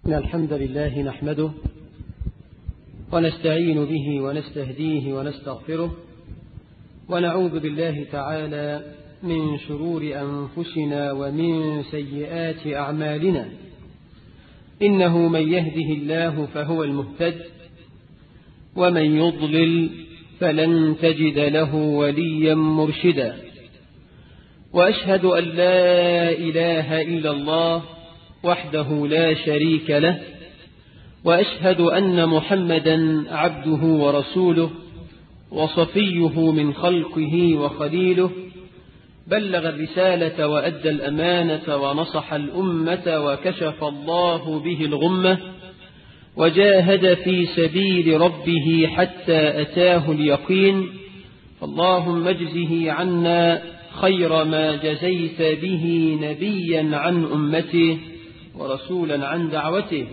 إن الحمد لله نحمده ونستعين به ونستهديه ونستغفره ونعوذ بالله تعالى من شرور أنفسنا ومن سيئات أعمالنا إنه من يهده الله فهو المهتد ومن يضلل فلن تجد له وليا مرشدا وأشهد أن لا إله إلا الله وحده لا شريك له وأشهد أن محمدا عبده ورسوله وصفيه من خلقه وخليله بلغ الرسالة وأدى الأمانة ونصح الأمة وكشف الله به الغمة وجاهد في سبيل ربه حتى أتاه اليقين اللهم اجزه عنا خير ما جزيت به نبيا عن أمته ورسولا عن دعوته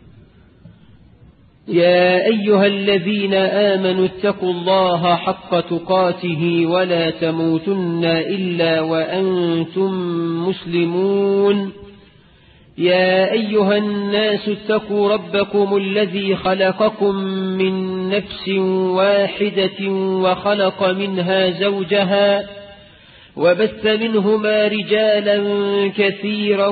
يا أيها الذين آمنوا اتقوا الله حق تقاته ولا تموتن إلا وأنتم مسلمون يا أيها الناس اتقوا ربكم الذي خلقكم من نفس واحدة وخلق منها زوجها وبث منهما رجالا كثيرا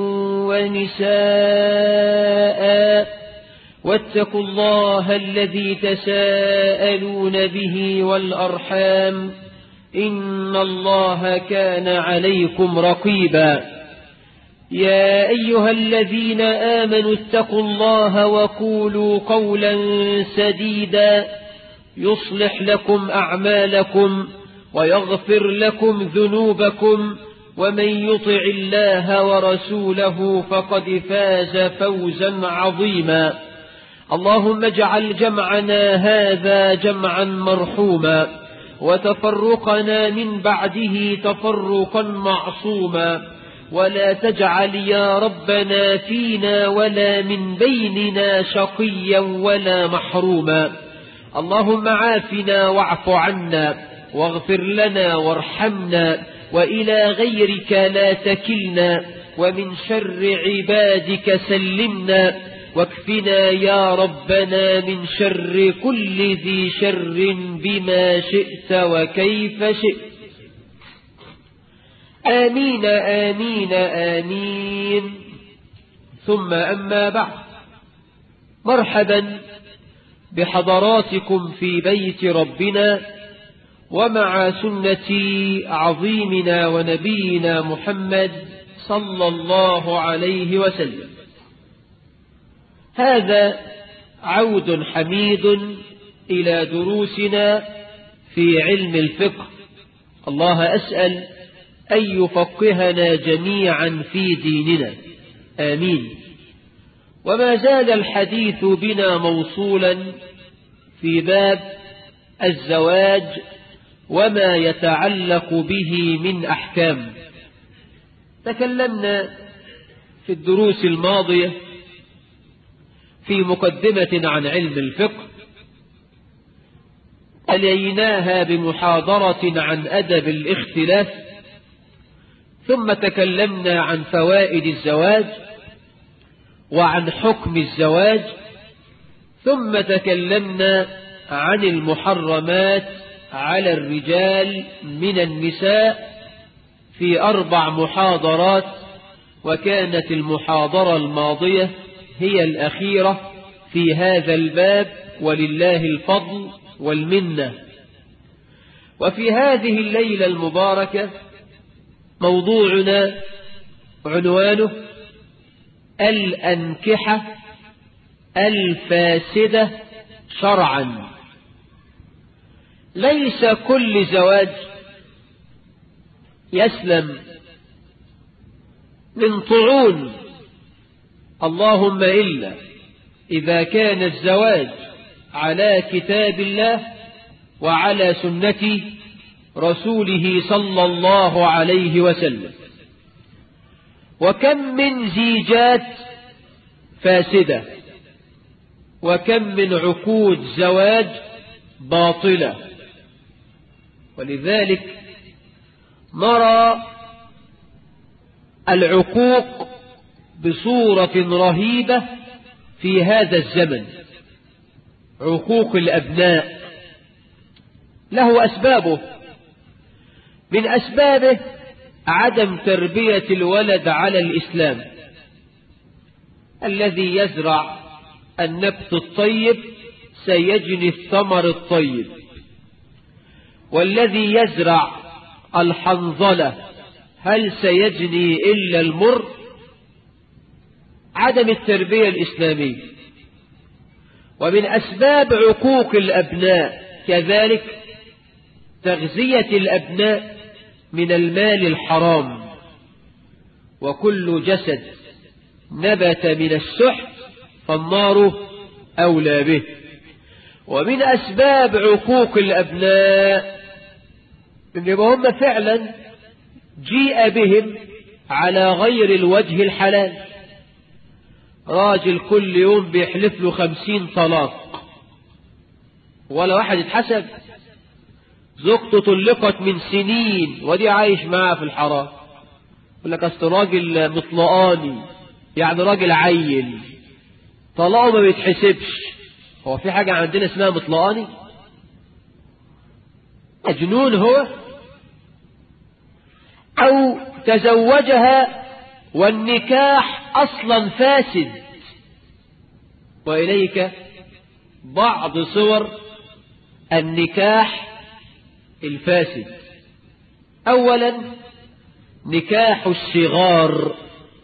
ونساء واتقوا الله الذي تساءلون به والأرحام إن الله كان عليكم رقيبا يا أيها الذين آمنوا اتقوا الله وقولوا قولا سديدا يصلح لكم أعمالكم ويغفر لكم ذنوبكم ومن يطع الله ورسوله فقد فاز فوزا عظيما اللهم اجعل جمعنا هذا جمعا مرحوما وتفرقنا من بعده تفرقا معصوما ولا تجعل يا ربنا فينا ولا من بيننا شقيا ولا محروما اللهم عافنا واعف عنا واغفر لنا وارحمنا وإلى غيرك لا تكلنا ومن شر عبادك سلمنا واكفنا يا ربنا من شر كل ذي شر بما شئت وكيف شئت آمين آمين آمين ثم أما بعد مرحبا بحضراتكم في بيت ربنا ومع سنة عظيمنا ونبينا محمد صلى الله عليه وسلم هذا عود حميد إلى دروسنا في علم الفقه الله أسأل أن يفقهنا جميعا في ديننا آمين وما زال الحديث بنا موصولا في باب الزواج وما يتعلق به من أحكام تكلمنا في الدروس الماضية في مقدمة عن علم الفقه أليناها بمحاضرة عن أدب الاختلاف ثم تكلمنا عن فوائد الزواج وعن حكم الزواج ثم تكلمنا عن المحرمات على الرجال من النساء في أربع محاضرات وكانت المحاضرة الماضية هي الأخيرة في هذا الباب ولله الفضل والمنة وفي هذه الليلة المباركة موضوعنا عنوانه الأنكحة الفاسدة شرعا ليس كل زواج يسلم من طعون اللهم إلا إذا كان الزواج على كتاب الله وعلى سنة رسوله صلى الله عليه وسلم وكم من زيجات فاسدة وكم من عقود زواج باطلة ولذلك نرى العقوق بصورة رهيبة في هذا الزمن عقوق الأبناء له أسبابه من أسبابه عدم تربية الولد على الإسلام الذي يزرع النبت الطيب سيجني الثمر الطيب والذي يزرع الحنظلة هل سيجني إلا المر عدم التربية الإسلامية ومن أسباب عقوق الأبناء كذلك تغذية الأبناء من المال الحرام وكل جسد نبت من السحت فالنار أولى به ومن أسباب عقوق الأبناء إن هم فعلا جيء بهم على غير الوجه الحلال راجل كل يوم بيحلف له خمسين طلاق ولا واحد اتحسب زوجته طلقت من سنين ودي عايش معاها في الحرام يقول لك اصل راجل مطلقاني يعني راجل عيل طلاقه ما بيتحسبش هو في حاجة عندنا اسمها مطلقاني مجنون هو أو تزوجها والنكاح أصلا فاسد وإليك بعض صور النكاح الفاسد أولا نكاح الشغار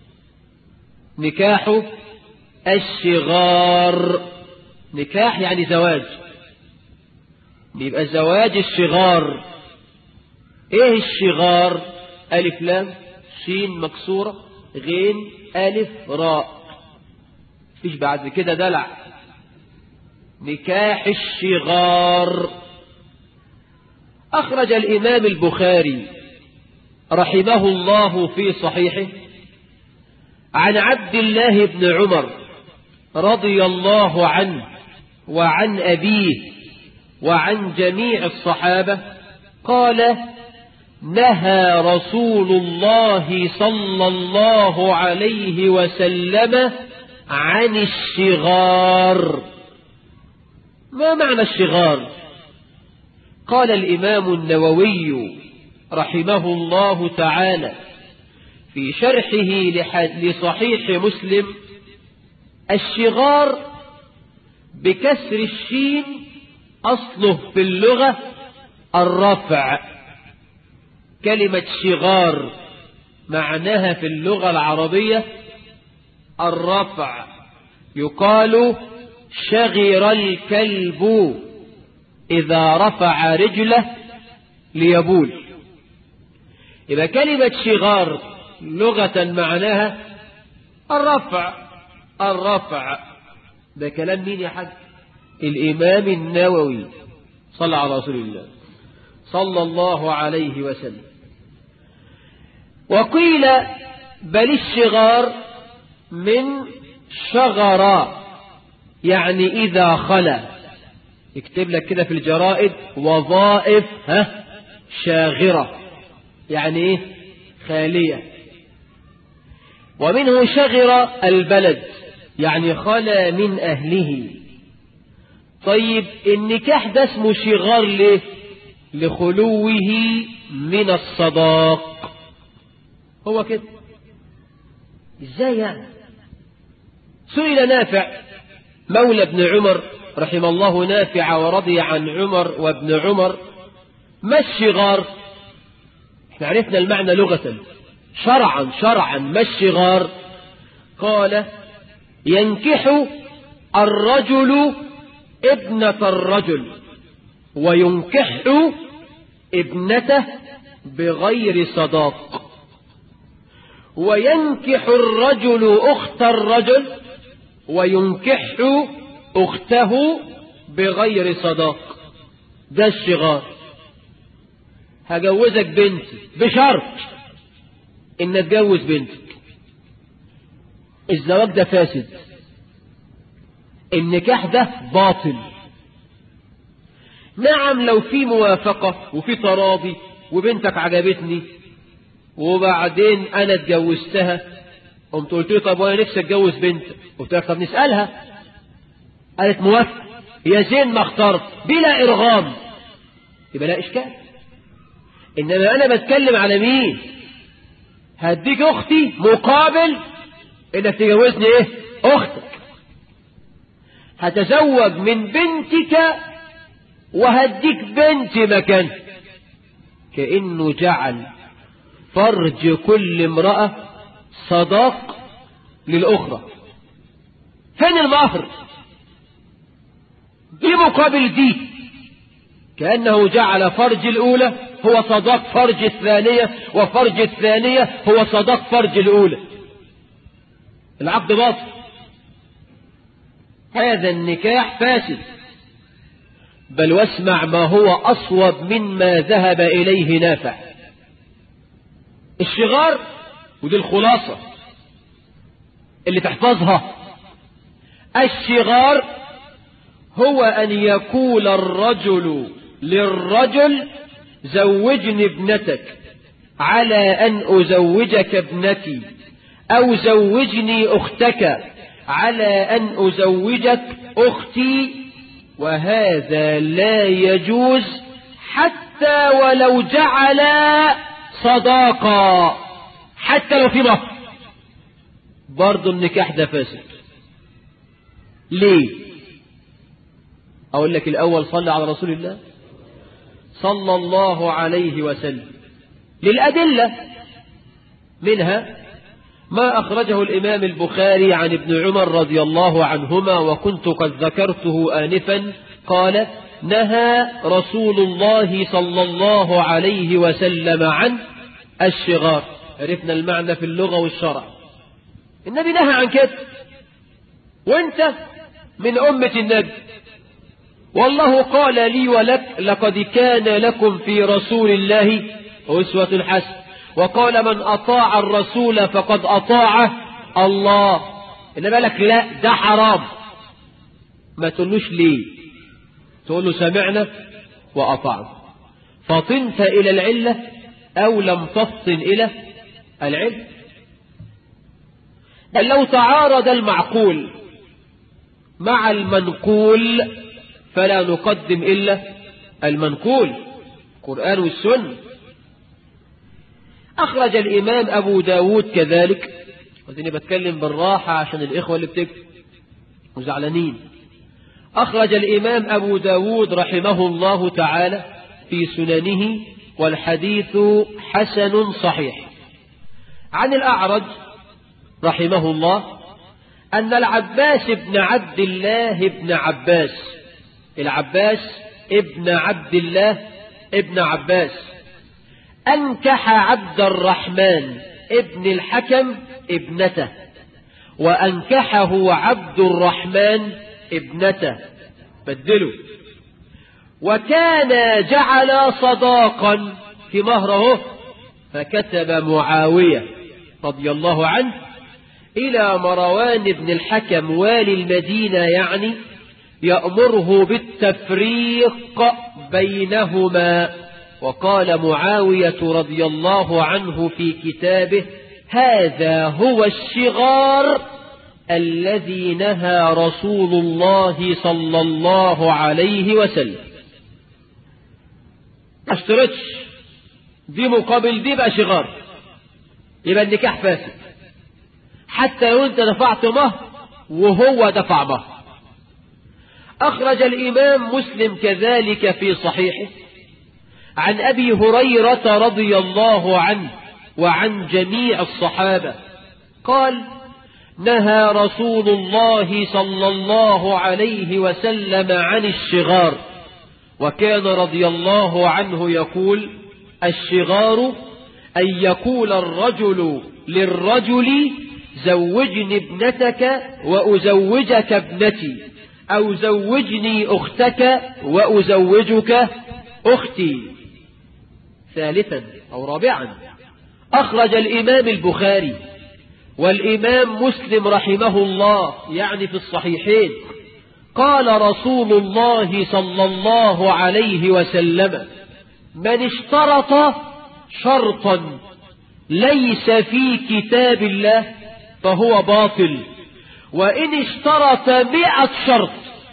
نكاح الشغار نكاح يعني زواج يبقى زواج الشغار ايه الشغار ألف لام شين مكسورة غين ألف راء فيش بعد كده دلع نكاح الشغار أخرج الإمام البخاري رحمه الله في صحيحه عن عبد الله بن عمر رضي الله عنه وعن أبيه وعن جميع الصحابة قال نهى رسول الله صلى الله عليه وسلم عن الشغار ما معنى الشغار قال الإمام النووي رحمه الله تعالى في شرحه لصحيح مسلم الشغار بكسر الشين أصله في اللغة الرفع كلمة شغار معناها في اللغة العربية الرفع يقال شغر الكلب إذا رفع رجله ليبول إذا كلمة شغار لغة معناها الرفع الرفع ده كلام مين يا حاج الإمام النووي صلى على رسول الله صلى الله عليه وسلم وقيل بل الشغار من شغر يعني إذا خلا يكتب لك كده في الجرائد وظائف ها شاغرة يعني ايه خالية ومنه شغر البلد يعني خلا من أهله طيب النكاح ده اسمه شغار ليه لخلوه من الصداق هو كده ازاي يعني سئل نافع مولى ابن عمر رحم الله نافع ورضي عن عمر وابن عمر ما الشغار احنا عرفنا المعنى لغة شرعا شرعا ما الشغار قال ينكح الرجل ابنة الرجل وينكح ابنته بغير صداق وينكح الرجل أخت الرجل وينكح أخته بغير صداق ده الشغار هجوزك بنتي بشرط ان اتجوز بنتك الزواج ده فاسد النكاح ده باطل نعم لو في موافقة وفي تراضي وبنتك عجبتني وبعدين انا اتجوزتها قمت قلت له طب وانا نفسي اتجوز بنتك قلت لك طب نسألها قالت موافق يا زين ما اخترت بلا إرغام يبقى لا إشكال إنما أنا بتكلم على مين هديك أختي مقابل إنك تجوزني إيه أختك هتزوج من بنتك وهديك بنتي مكان كأنه جعل فرج كل امرأة صداق للأخرى فين المهر دي مقابل دي كأنه جعل فرج الأولى هو صداق فرج الثانية وفرج الثانية هو صداق فرج الأولى العقد باطل هذا النكاح فاسد بل واسمع ما هو أصوب مما ذهب إليه نافع الشغار ودي الخلاصة اللي تحفظها الشغار هو أن يقول الرجل للرجل زوجني ابنتك على أن أزوجك ابنتي أو زوجني أختك على أن أزوجك أختي وهذا لا يجوز حتى ولو جعل صداقة حتى لو في مهر برضو النكاح ده فاسد ليه أقول لك الأول صلى على رسول الله صلى الله عليه وسلم للأدلة منها ما أخرجه الإمام البخاري عن ابن عمر رضي الله عنهما وكنت قد ذكرته آنفا قال نهى رسول الله صلى الله عليه وسلم عن الشغار عرفنا المعنى في اللغة والشرع النبي نهى عن كده وانت من أمة النبي والله قال لي ولك لقد كان لكم في رسول الله أسوة حسنة وقال من أطاع الرسول فقد أطاع الله إنما لك لا ده حرام ما تقولوش ليه تقول له سمعنا وأطعنا فطنت إلى العلة أو لم تفطن إلى العلة بل لو تعارض المعقول مع المنقول فلا نقدم إلا المنقول القرآن والسنة أخرج الإمام أبو داود كذلك وزيني بتكلم بالراحة عشان الإخوة اللي بتكتب وزعلانين أخرج الإمام أبو داود رحمه الله تعالى في سننه والحديث حسن صحيح عن الأعرج رحمه الله أن العباس بن عبد الله بن عباس العباس ابن عبد الله ابن عباس أنكح عبد الرحمن ابن الحكم ابنته وأنكحه عبد الرحمن ابنته بدلوا وكان جعل صداقا في مهره فكتب معاوية رضي الله عنه إلى مروان بن الحكم والي المدينة يعني يأمره بالتفريق بينهما وقال معاوية رضي الله عنه في كتابه هذا هو الشغار الذي نهى رسول الله صلى الله عليه وسلم اشترطش دي مقابل دي بقى شغار يبقى النكاح فاسد حتى لو انت دفعت مهر وهو دفع مهر أخرج الإمام مسلم كذلك في صحيحه عن أبي هريرة رضي الله عنه وعن جميع الصحابة قال نهى رسول الله صلى الله عليه وسلم عن الشغار وكان رضي الله عنه يقول الشغار أن يقول الرجل للرجل زوجني ابنتك وأزوجك ابنتي أو زوجني أختك وأزوجك أختي ثالثا أو رابعا أخرج الإمام البخاري والإمام مسلم رحمه الله يعني في الصحيحين قال رسول الله صلى الله عليه وسلم من اشترط شرطا ليس في كتاب الله فهو باطل وإن اشترط مئة شرط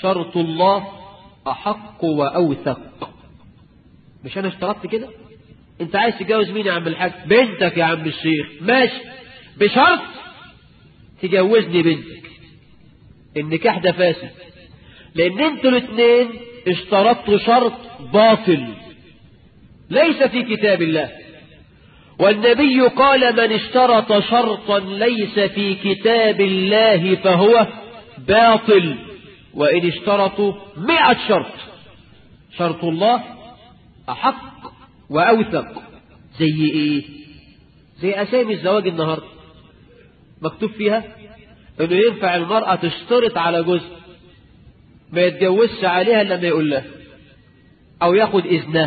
شرط الله أحق وأوثق مش أنا اشترطت كده أنت عايز تجوز مين يا عم الحاج بنتك يا عم الشيخ ماشي بشرط تجوزني بنتك النكاح ده فاسد لأن انتوا الاثنين اشترطتوا شرط باطل ليس في كتاب الله والنبي قال من اشترط شرطا ليس في كتاب الله فهو باطل وإن اشترطوا مئة شرط شرط الله أحق وأوثق زي إيه زي أسامي الزواج النهاردة مكتوب فيها إنه ينفع المرأة تشترط على جزء ما يتجوزش عليها لما يقول لها أو ياخد إذنها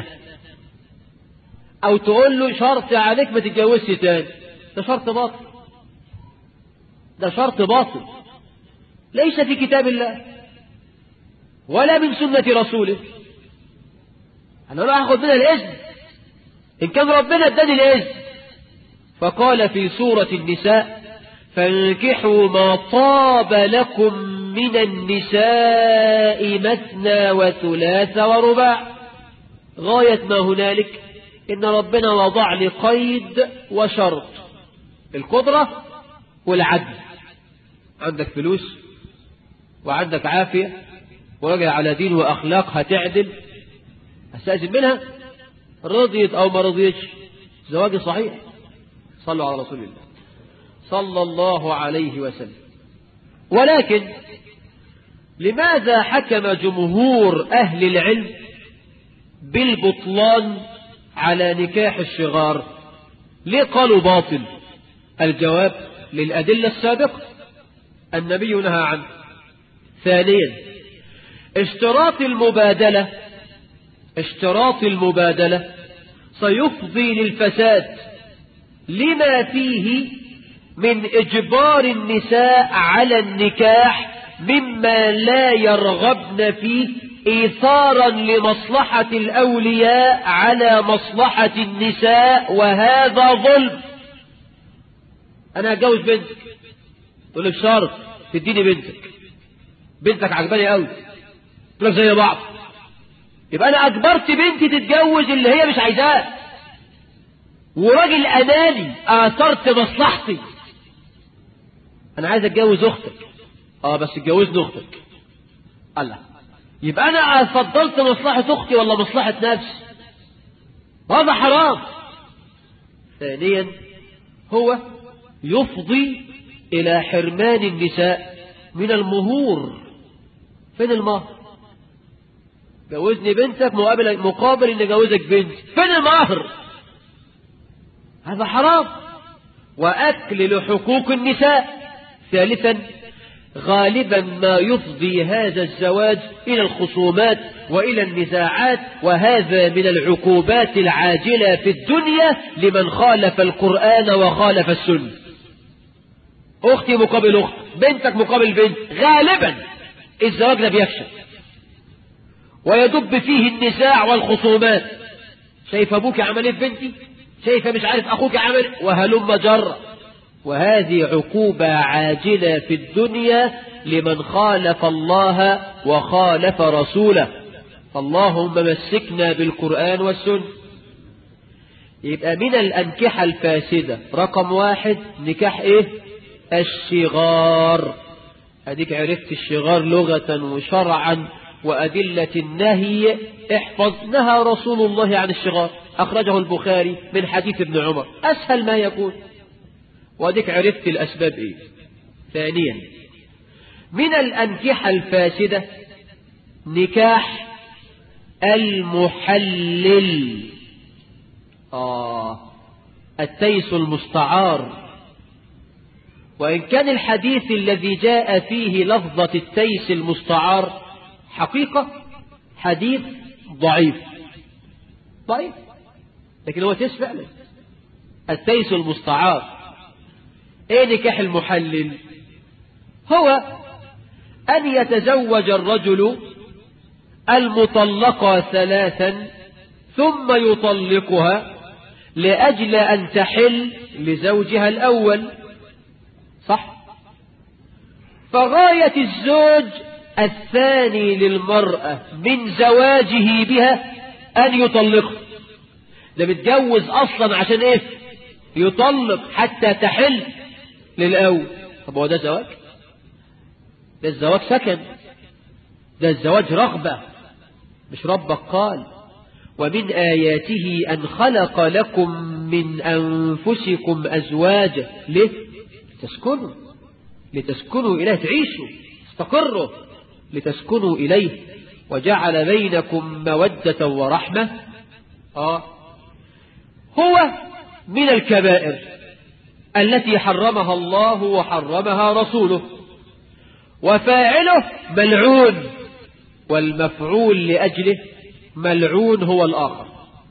أو تقول له شرط عليك ما تتجوزش تاني ده شرط باطل ده شرط باطل ليس في كتاب الله ولا من سنة رسوله أنا لا أخذ منها الإذن إن كان ربنا اداني الإذن فقال في سورة النساء فانكحوا ما طاب لكم من النساء مثنى وثلاث ورباع غاية ما هنالك إن ربنا وضع لي قيد وشرط القدرة والعدل عندك فلوس وعندك عافية وراجع على دين وأخلاق هتعدل أستأذن منها رضيت أو ما رضيتش زواجي صحيح صلوا على رسول الله صلى الله عليه وسلم ولكن لماذا حكم جمهور أهل العلم بالبطلان على نكاح الشغار ليه قالوا باطل الجواب للأدلة السابقة النبي نهى عنه ثانيا اشتراط المبادلة اشتراط المبادلة سيفضي للفساد لما فيه من إجبار النساء على النكاح مما لا يرغبن فيه إيثارا لمصلحة الأولياء على مصلحة النساء وهذا ظلم أنا هتجوز بنتك تقول لك شرط تديني بنتك بنتك عجباني قوي تقول لك زي بعض يبقى أنا أجبرت بنتي تتجوز اللي هي مش عايزاه وراجل أناني آثرت مصلحتي أنا عايز أتجوز أختك اه بس اتجوزني اختك الله يبقى انا فضلت مصلحة اختي ولا مصلحة نفسي هذا حرام ثانيا هو يفضي الى حرمان النساء من المهور فين المهر جوزني بنتك مقابل مقابل ان جوزك بنت فين المهر هذا حرام واكل لحقوق النساء ثالثا غالبا ما يفضي هذا الزواج إلى الخصومات وإلى النزاعات وهذا من العقوبات العاجلة في الدنيا لمن خالف القرآن وخالف السنة أختي مقابل أخت بنتك مقابل بنت غالبا الزواج ده بيفشل ويدب فيه النزاع والخصومات شايف أبوك عمل في بنتي شايف مش عارف أخوك عمل وهلم جرة وهذه عقوبة عاجلة في الدنيا لمن خالف الله وخالف رسوله فاللهم مسكنا بالقرآن والسنة يبقى من الأنكحة الفاسدة رقم واحد نكاح إيه الشغار هديك عرفت الشغار لغة وشرعا وأدلة النهي احفظ نهى رسول الله عن الشغار أخرجه البخاري من حديث ابن عمر أسهل ما يكون واديك عرفت الأسباب إيه ثانيا من الأنكحة الفاسدة نكاح المحلل آه التيس المستعار وإن كان الحديث الذي جاء فيه لفظة التيس المستعار حقيقة حديث ضعيف ضعيف لكن هو تيس فعلا التيس المستعار ايه نكاح المحلل هو ان يتزوج الرجل المطلقة ثلاثا ثم يطلقها لأجل أن تحل لزوجها الأول صح فغاية الزوج الثاني للمرأة من زواجه بها أن يطلقها ده متجوز أصلا عشان إيه يطلق حتى تحل للأول طب هو ده زواج ده الزواج سكن ده الزواج رغبة مش ربك قال ومن آياته أن خلق لكم من أنفسكم أزواجا ليه تسكنوا لتسكنوا إليه تعيشوا استقروا لتسكنوا إليه وجعل بينكم مودة ورحمة آه هو من الكبائر التي حرمها الله وحرمها رسوله وفاعله ملعون والمفعول لأجله ملعون هو الآخر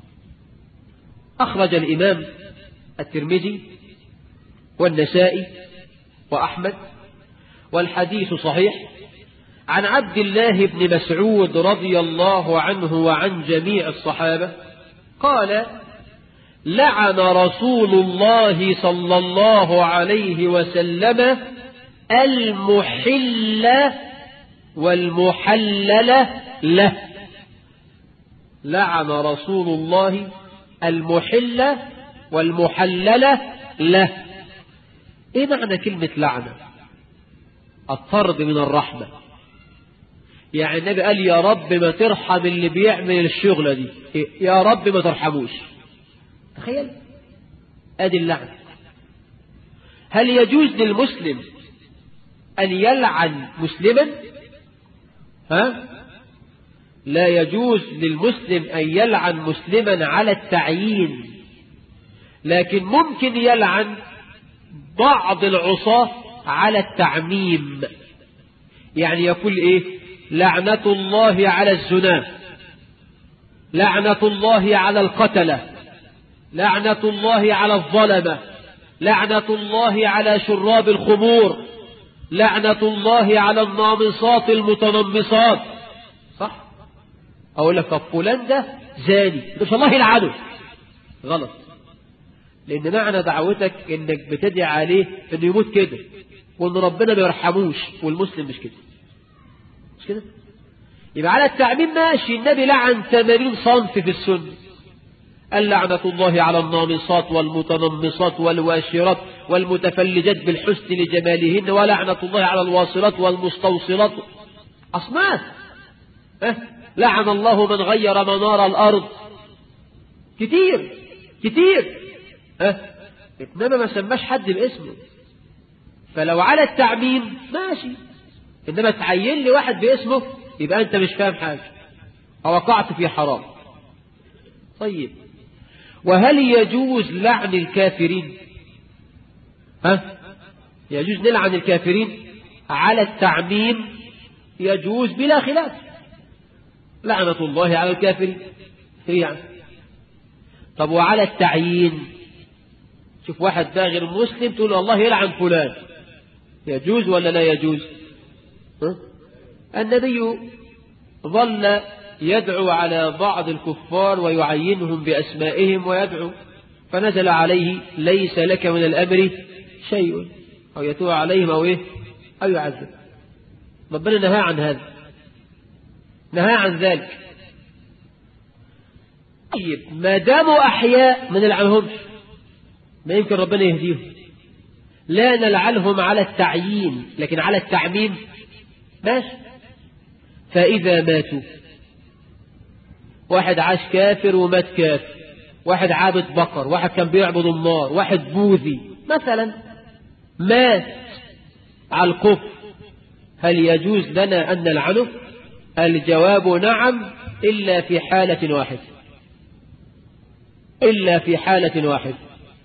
أخرج الإمام الترمذي والنسائي وأحمد والحديث صحيح عن عبد الله بن مسعود رضي الله عنه وعن جميع الصحابة قال لعن رسول الله صلى الله عليه وسلم المحل والمحلل له لعن رسول الله المحل والمحلل له ايه معنى كلمة لعنة الطرد من الرحمة يعني النبي قال يا رب ما ترحم اللي بيعمل الشغلة دي يا رب ما ترحموش تخيل ادي اللعنة هل يجوز للمسلم أن يلعن مسلما ها لا يجوز للمسلم أن يلعن مسلما على التعيين لكن ممكن يلعن بعض العصاة على التعميم يعني يقول إيه لعنة الله على الزنا لعنة الله على القتلة لعنة الله على الظلمة لعنة الله على شراب الخمور لعنة الله على النامصات المتنمصات صح أقول لك طب فلان ده زاني مش الله يلعنه غلط لأن معنى دعوتك إنك بتدعي عليه إنه يموت كده وإن ربنا ما يرحموش والمسلم مش كده مش كده يبقى على التعميم ماشي النبي لعن 80 صنف في السنة قال لعنة الله على النامصات والمتنمصات والواشرات والمتفلجات بالحسن لجمالهن ولعنة الله على الواصلات والمستوصلات أصناف أه؟ لعن الله من غير منار الأرض كتير كتير أه؟ إنما ما سماش حد باسمه فلو على التعميم ماشي إنما تعين لي واحد باسمه يبقى أنت مش فاهم حاجة وقعت في حرام طيب وهل يجوز لعن الكافرين ها يجوز نلعن الكافرين على التعميم يجوز بلا خلاف لعنة الله على الكافرين هي يعني طب وعلى التعيين شوف واحد ده غير مسلم تقول الله يلعن فلان يجوز ولا لا يجوز ها؟ النبي ظل يدعو على بعض الكفار ويعينهم بأسمائهم ويدعو فنزل عليه ليس لك من الأمر شيء أو يتوب عليهم أو إيه أو يعذب ربنا نهى عن هذا نهى عن ذلك طيب ما داموا أحياء ما نلعنهمش ما يمكن ربنا يهديهم لا نلعنهم على التعيين لكن على التعميم ماشي فإذا ماتوا واحد عاش كافر ومات كافر واحد عابد بقر واحد كان بيعبد النار واحد بوذي مثلا مات على الكفر هل يجوز لنا أن نلعنه الجواب نعم إلا في حالة واحدة إلا في حالة واحدة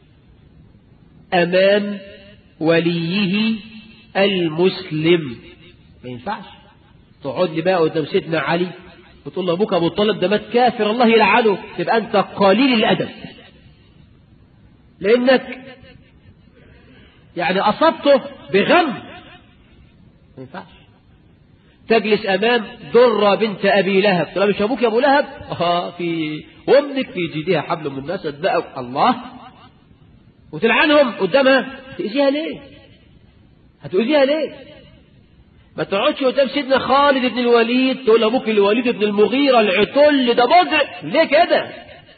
أمام وليه المسلم ما ينفعش تقعد لي بقى قدام سيدنا علي وتقول له ابوك ابو طالب ده مات كافر الله يلعنه تبقى انت قليل الادب لانك يعني اصبته بغم ما ينفعش تجلس امام درة بنت ابي لهب تقول مش ابوك يا ابو لهب اه في امك في جيدها حبل من مسد بقى الله وتلعنهم قدامها تأذيها ليه هتؤذيها ليه ما تقعدش قدام سيدنا خالد بن الوليد تقول ابوك الوليد بن المغيرة العتل ده مضع ليه كده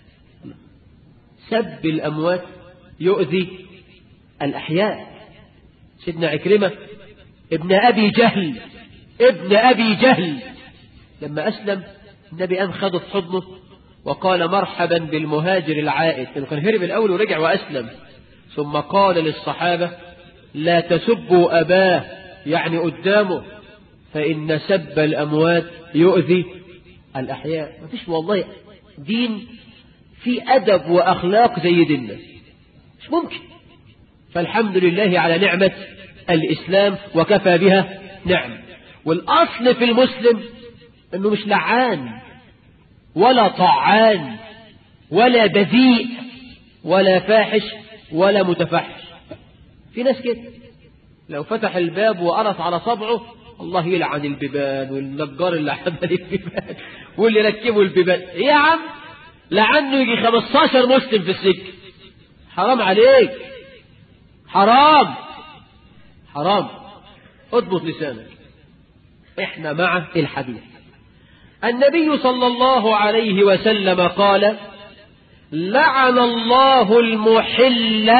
سب الاموات يؤذي الاحياء سيدنا عكرمة ابن ابي جهل ابن ابي جهل لما اسلم النبي قام خده في حضنه وقال مرحبا بالمهاجر العائد لأنه كان هرب الأول ورجع وأسلم ثم قال للصحابة لا تسبوا أباه يعني قدامه فإن سب الأموات يؤذي الأحياء ما فيش والله دين في أدب وأخلاق زي ديننا مش ممكن فالحمد لله على نعمة الإسلام وكفى بها نعم والأصل في المسلم أنه مش لعان ولا طعان ولا بذيء ولا فاحش ولا متفحش في ناس كده لو فتح الباب وقرص على صبعه الله يلعن البيبان والنجار اللي عمل البيبان واللي ركبوا البيبان إيه يا عم لعنه يجي 15 مسلم في السجن حرام عليك حرام حرام اضبط لسانك احنا مع الحديث النبي صلى الله عليه وسلم قال لعن الله المحل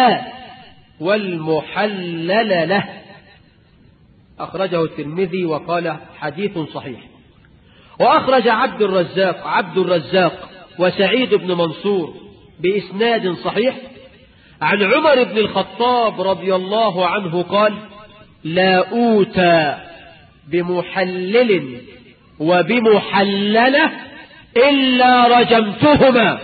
والمحلل له أخرجه الترمذي وقال حديث صحيح وأخرج عبد الرزاق عبد الرزاق وسعيد بن منصور بإسناد صحيح عن عمر بن الخطاب رضي الله عنه قال لا أوتى بمحلل وبمحللة إلا رجمتهما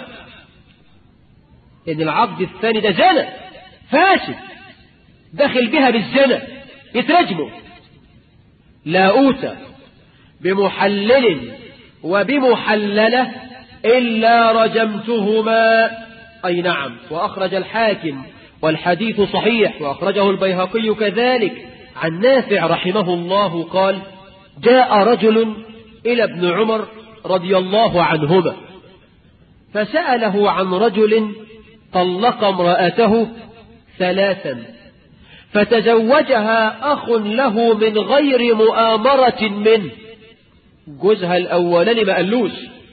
إن العقد الثاني ده زنا فاسد دخل بها بالزنا يترجمه لا أوتى بمحلل وبمحللة إلا رجمتهما أي نعم وأخرج الحاكم والحديث صحيح وأخرجه البيهقي كذلك عن نافع رحمه الله قال جاء رجل إلى ابن عمر رضي الله عنهما فسأله عن رجل طلق امرأته ثلاثا فتزوجها أخ له من غير مؤامرة منه جوزها الأولاني ما قالوش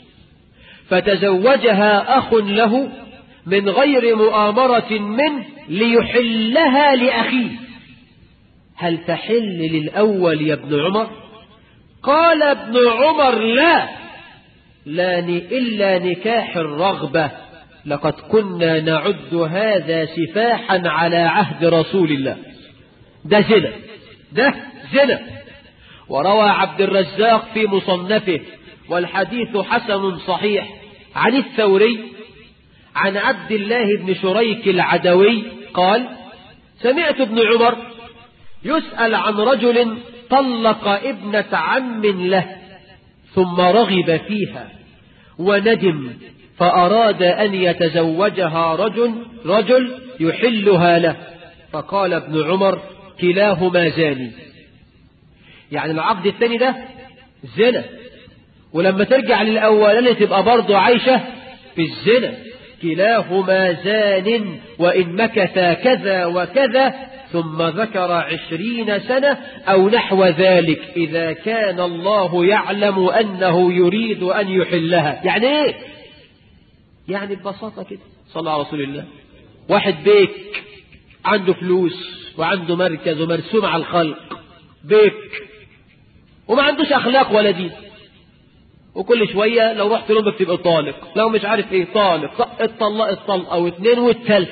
فتزوجها أخ له من غير مؤامرة منه ليحلها لأخيه هل تحل للأول يا ابن عمر قال ابن عمر لا لا إلا نكاح الرغبة لقد كنا نعد هذا سفاحا على عهد رسول الله ده زنا ده زنا وروى عبد الرزاق في مصنفه والحديث حسن صحيح عن الثوري عن عبد الله بن شريك العدوي قال سمعت ابن عمر يسأل عن رجل طلق ابنة عم له ثم رغب فيها وندم فأراد أن يتزوجها رجل رجل يحلها له فقال ابن عمر كلاهما زاني يعني العقد الثاني ده زنا ولما ترجع للأولاني تبقى برضه عايشة في الزنا كلاهما زان وإن مكثا كذا وكذا ثم ذكر عشرين سنة أو نحو ذلك إذا كان الله يعلم أنه يريد أن يحلها يعني إيه يعني ببساطة كده صلى على رسول الله واحد بيك عنده فلوس وعنده مركز ومرسوم على الخلق بيك وما عندوش أخلاق ولا دين وكل شوية لو رحت لأمك تبقى طالق لو مش عارف ايه طالق اتطلق الطلقة واثنين والثالث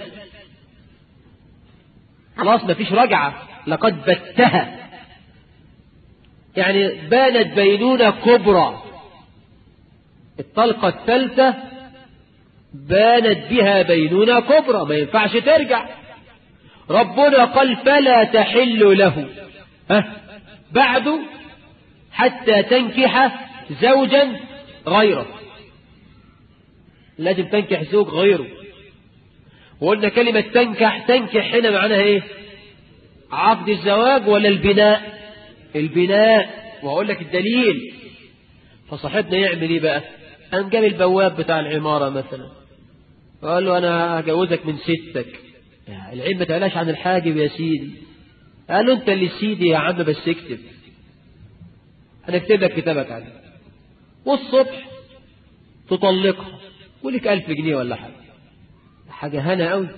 خلاص مفيش رجعة لقد بتها يعني بانت بينونة كبرى الطلقة الثالثة بانت بها بينونة كبرى ما ينفعش ترجع ربنا قال فلا تحل له ها بعد حتى تنكح زوجا غيره لازم تنكح زوج غيره وقلنا كلمة تنكح تنكح هنا معناها ايه عقد الزواج ولا البناء البناء وهقول لك الدليل فصاحبنا يعمل ايه بقى قام جاب البواب بتاع العمارة مثلا وقال له انا هجوزك من ستك العلم ما تقلاش عن الحاجب يا سيدي قال له انت اللي سيدي يا عم بس اكتب هنكتب لك كتابك عليه والصبح تطلقها ولك ألف جنيه ولا حاجة حاجة هنا قوي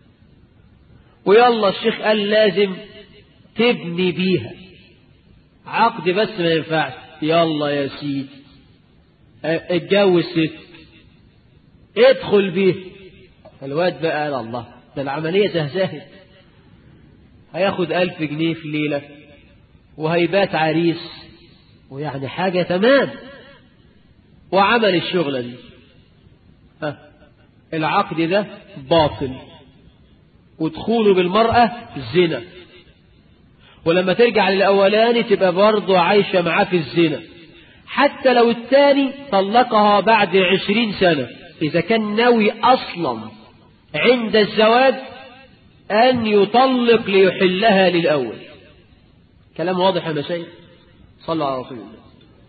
ويلا الشيخ قال لازم تبني بيها عقد بس ما ينفعش يلا يا سيدي اتجوز ست ادخل بيه الواد بقى قال الله ده العملية زهزهت هياخد ألف جنيه في ليلة وهيبات عريس ويعني حاجة تمام وعمل الشغلة دي ها العقد ده باطل ودخوله بالمرأة زنا ولما ترجع للأولاني تبقى برضه عايشة معاه في الزنا حتى لو الثاني طلقها بعد عشرين سنة إذا كان ناوي أصلا عند الزواج أن يطلق ليحلها للأول كلام واضح يا مشايخ صلى على رسول الله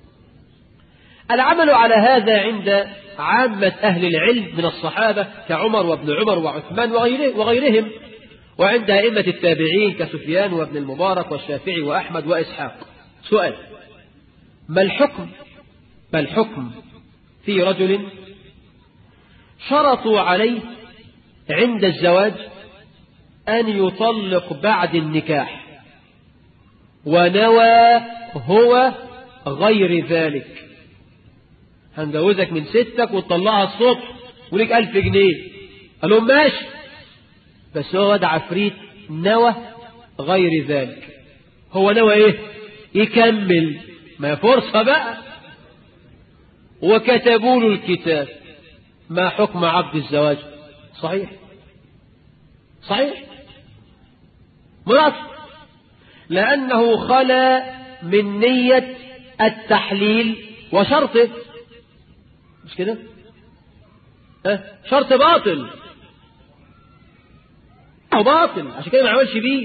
العمل على هذا عند عامة أهل العلم من الصحابة كعمر وابن عمر وعثمان وغيره وغيرهم وعند أئمة التابعين كسفيان وابن المبارك والشافعي وأحمد وإسحاق سؤال ما الحكم ما الحكم في رجل شرطوا عليه عند الزواج أن يطلق بعد النكاح ونوى هو غير ذلك هنجوزك من ستك وتطلعها الصبح وليك ألف جنيه قال لهم ماشي بس هو واد عفريت نوى غير ذلك هو نوى ايه يكمل ما فرصة بقى وكتبوا له الكتاب ما حكم عبد الزواج صحيح صحيح مناصر لأنه خلا من نية التحليل وشرطه مش كده أه؟ شرط باطل هو باطل عشان كده ما عملش بيه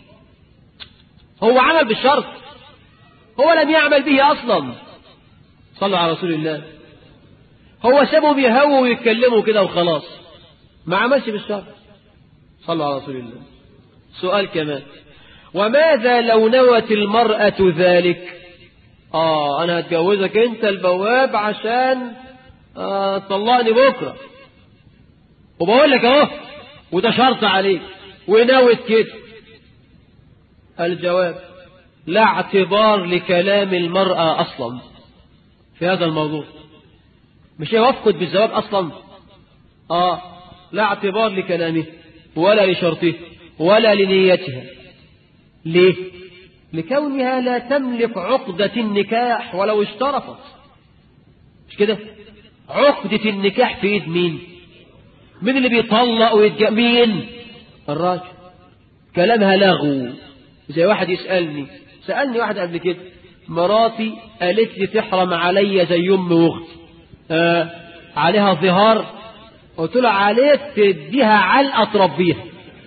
هو عمل بالشرط هو لم يعمل به أصلا صلى على رسول الله هو سابهم يهووا ويتكلموا كده وخلاص ما عملش بالشرط صلى على رسول الله سؤال كمان وماذا لو نوت المرأة ذلك آه أنا هتجوزك أنت البواب عشان آه طلقني بكرة وبقول لك أهو وده شرط عليك ونوت كده الجواب لا اعتبار لكلام المرأة أصلا في هذا الموضوع مش هي وفقت بالزواج أصلا آه لا اعتبار لكلامه ولا لشرطه ولا لنيتها ليه لكونها لا تملك عقدة النكاح ولو اشترطت مش كده عقدة النكاح في ايد مين مين اللي بيطلق ويتجا مين الراجل كلامها لغو زي واحد يسألني سألني واحد قبل كده مراتي قالت لي تحرم عليا زي أم واختي آه عليها ظهار قلت له عليك تديها علقة تربيها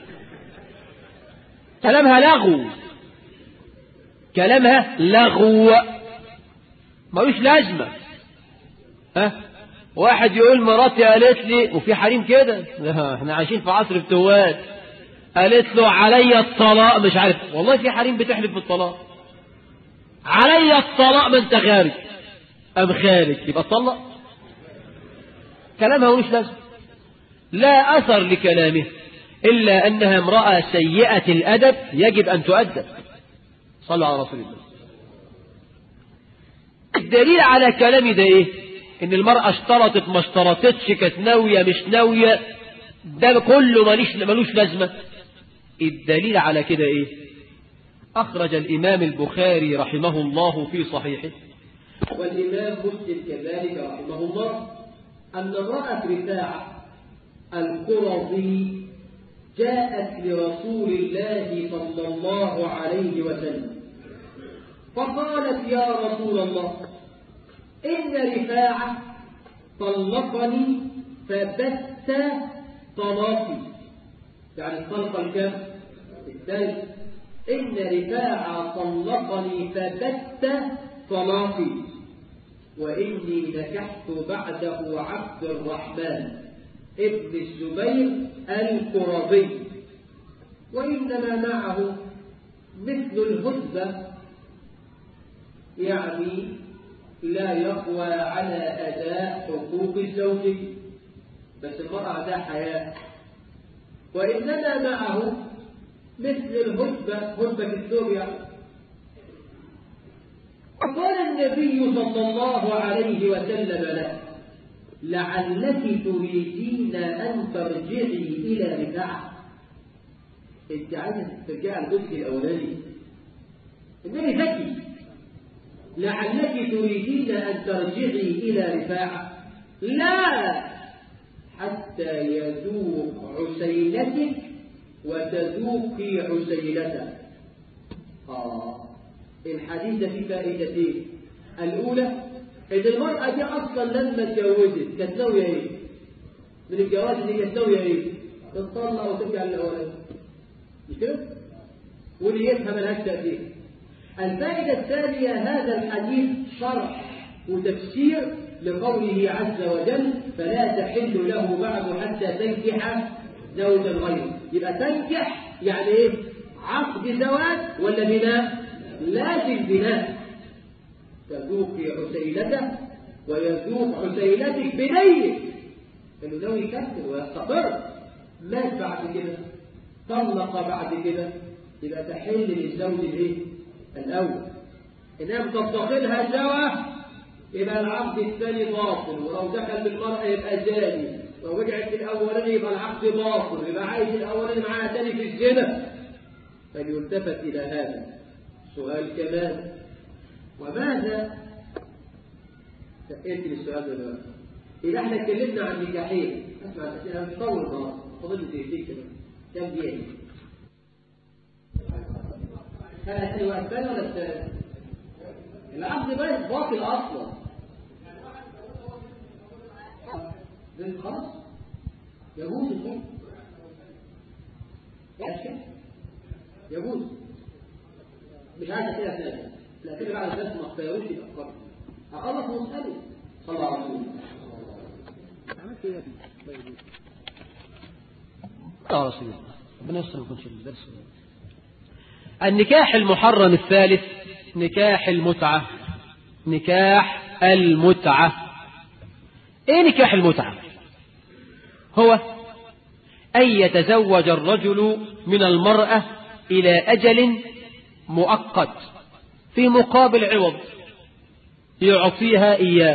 كلامها لغو كلامها لغو ملوش لازمة ها واحد يقول مراتي قالت لي وفي حريم كده احنا عايشين في عصر فتوات قالت له علي الطلاق مش عارف والله في حريم بتحلف بالطلاق علي الطلاق ما انت خارج ام خارج يبقى طلق كلامها ملوش لازمة لا أثر لكلامه إلا أنها امرأة سيئة الأدب يجب أن تؤدب صلى على رسول الله الدليل على كلامي ده إيه إن المرأة اشترطت ما اشترطتش كانت ناوية مش ناوية ده كله ملوش ملوش لازمة الدليل على كده إيه أخرج الإمام البخاري رحمه الله في صحيحه والإمام مسلم كذلك رحمه الله أن امرأة رفاعة القرظي جاءت لرسول الله صلى الله عليه وسلم فقالت يا رسول الله إن رفاعة طلقني فبت طلاقي يعني الطلقة الكم الثالث إن رفاعة طلقني فبت طلاقي وإني نكحت بعده عبد الرحمن ابن الزبير القرظي وإنما معه مثل الهدبة يعني لا يقوى على أداء حقوق الزوج بس المرأة عندها حياة وإنما معه مثل الهدبة هدبة الثوب يعني وقال النبي صلى الله عليه وسلم له لعلك تريدين أن ترجعي إلى رفاعة أنت عايزة ترجعي الجزء الأولاني النبي ذكي لعلك تريدين أن ترجعي إلى رفاعة لا حتى يذوق عسيلتك وتذوقي عسيلته آه الحديث في فائدتين الأولى إن المرأة دي أصلا لما اتجوزت كانت ناوية إيه؟ من الجواز دي كانت ناوية إيه؟ تطلع وترجع للأولاني مش كده؟ ونيتها ملهاش تأثير الفائدة الثانية هذا الحديث شرح وتفسير لقوله عز وجل فلا تحل له بعد حتى تنكح زوجا غيره يبقى تنكح يعني ايه عقد زواج ولا بناء لازم بناء تذوق حسيلته ويذوق حسيلتك بنية انه ناوي يكمل ويستقر مات بعد كده طلق بعد كده يبقى تحل للزوج الايه الاول انما تدخلها سوا يبقى العقد الثاني باطل ولو دخل بالمرأة يبقى زاني لو رجعت في الأولاني يبقى العقد باطل يبقى عايز الأولاني معاها تاني في الزنا فليلتفت إلى هذا سؤال كمان وماذا سألت السؤال ده دلوقتي إذا احنا اتكلمنا عن نكاحين اسمع أنا مش طول خلاص فاضل لي دقيقتين كده كام دقيقة كان الثاني والثاني ولا الثالث؟ العقد ده باطل أصلا خلاص يجوز الحكم يجوز مش عايز كده ثاني لا كده بعد الدرس ما اختيروش يبقى قرر اخلص مسألة صلى الله عليه وسلم عملت ايه يا ابني يا رسول الله ربنا يستر ما يكونش الدرس النكاح المحرم الثالث نكاح المتعة نكاح المتعة ايه نكاح المتعة هو أن يتزوج الرجل من المرأة إلى أجل مؤقت في مقابل عوض يعطيها إياه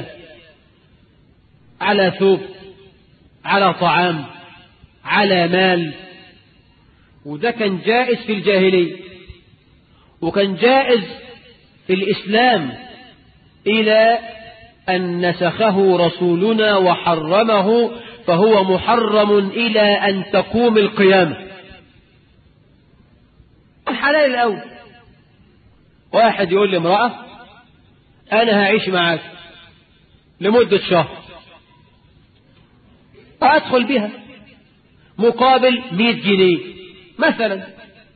على ثوب على طعام على مال وده كان جائز في الجاهلية وكان جائز في الإسلام إلى أن نسخه رسولنا وحرمه فهو محرم إلى أن تقوم القيامة الحلال الأول واحد يقول لامرأة أنا هعيش معاك لمدة شهر وأدخل بها مقابل 100 جنيه مثلا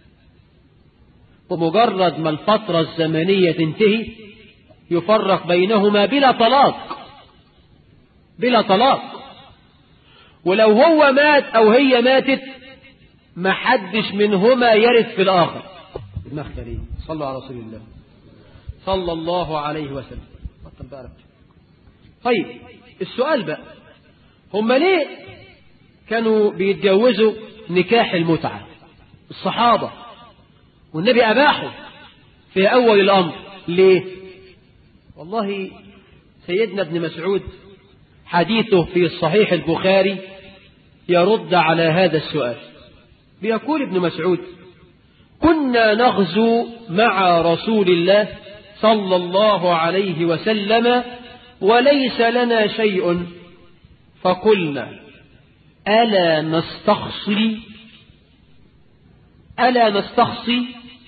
ومجرد ما الفترة الزمنية تنتهي يفرق بينهما بلا طلاق بلا طلاق ولو هو مات أو هي ماتت ما حدش منهما يرث في الآخر المخبري صلوا على رسول الله صلى الله عليه وسلم بطل بقى طيب السؤال بقى هم ليه كانوا بيتجوزوا نكاح المتعة الصحابة والنبي أباحه في أول الأمر ليه والله سيدنا ابن مسعود حديثه في صحيح البخاري يرد على هذا السؤال بيقول ابن مسعود كنا نغزو مع رسول الله صلى الله عليه وسلم وليس لنا شيء فقلنا ألا نستخصي ألا نستخصي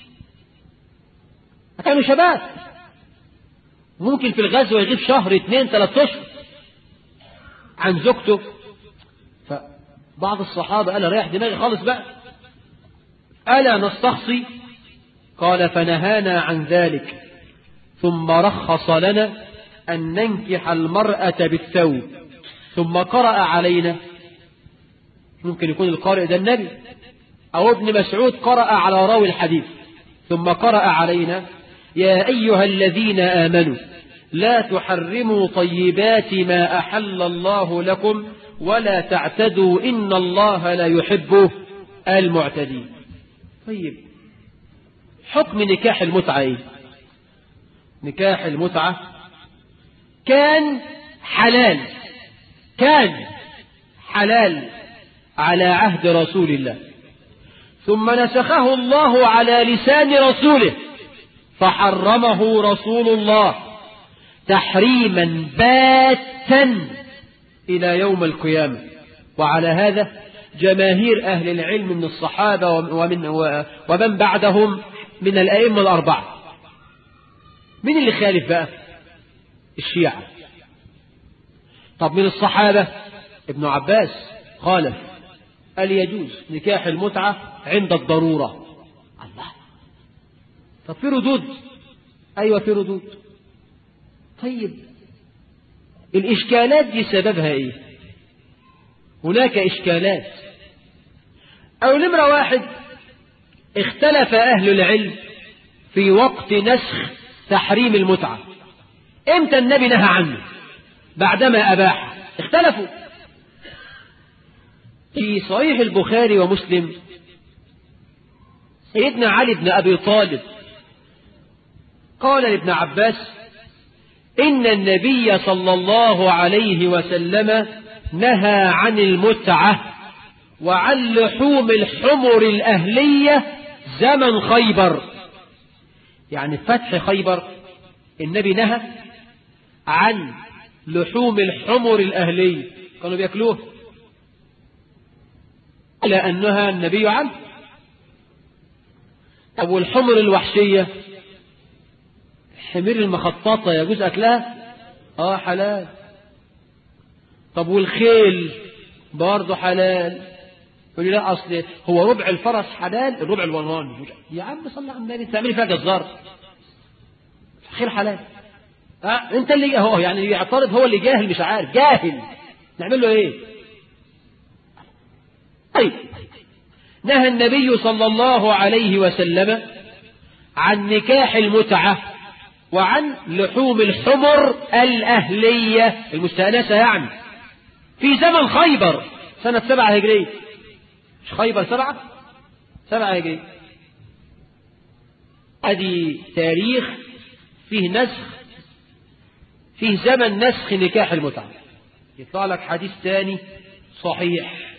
كانوا شباب ممكن في الغزو يغيب شهر اثنين ثلاثة اشهر عن زوجته فبعض الصحابة قال ريح دماغي خالص بقى ألا نستخصي قال فنهانا عن ذلك ثم رخص لنا أن ننكح المرأة بالثوب ثم قرأ علينا ممكن يكون القارئ ده النبي أو ابن مسعود قرأ على راوي الحديث ثم قرأ علينا يا أيها الذين آمنوا لا تحرموا طيبات ما أحل الله لكم ولا تعتدوا إن الله لا يحب المعتدين طيب حكم نكاح المتعة إيه؟ نكاح المتعة كان حلال كان حلال على عهد رسول الله ثم نسخه الله على لسان رسوله فحرمه رسول الله تحريما باتا إلى يوم القيامة وعلى هذا جماهير أهل العلم من الصحابة ومن, ومن بعدهم من الأئمة الأربعة من اللي خالف بقى الشيعة طب من الصحابة ابن عباس خالف قال يجوز نكاح المتعة عند الضرورة الله طب في ردود أيوة في ردود طيب الإشكالات دي سببها إيه هناك إشكالات أو نمرة واحد اختلف أهل العلم في وقت نسخ تحريم المتعة امتى النبي نهى عنه بعدما أباح اختلفوا في صحيح البخاري ومسلم سيدنا علي بن أبي طالب قال لابن عباس إن النبي صلى الله عليه وسلم نهى عن المتعة وعن لحوم الحمر الأهلية زمن خيبر يعني فتح خيبر النبي نهى عن لحوم الحمر الأهلية كانوا بيأكلوه إلى أنها النبي عنه طب والحمر الوحشية حمير المخططة يجوز أكلها آه حلال طب والخيل برضه حلال يقول لي لا أصل هو ربع الفرس حلال الربع الوراني يا عم صلى على النبي تعملي فيها جزار خير حلال أه انت اللي هو يعني اللي يعترض هو اللي جاهل مش عارف جاهل نعمل له ايه طيب نهى النبي صلى الله عليه وسلم عن نكاح المتعة وعن لحوم الحمر الأهلية المستأنسة يعني في زمن خيبر سنة سبعة هجرية مش خيبر سبعة سبعة هجرية ادي تاريخ فيه نسخ فيه زمن نسخ نكاح المتعة يطلع لك حديث ثاني صحيح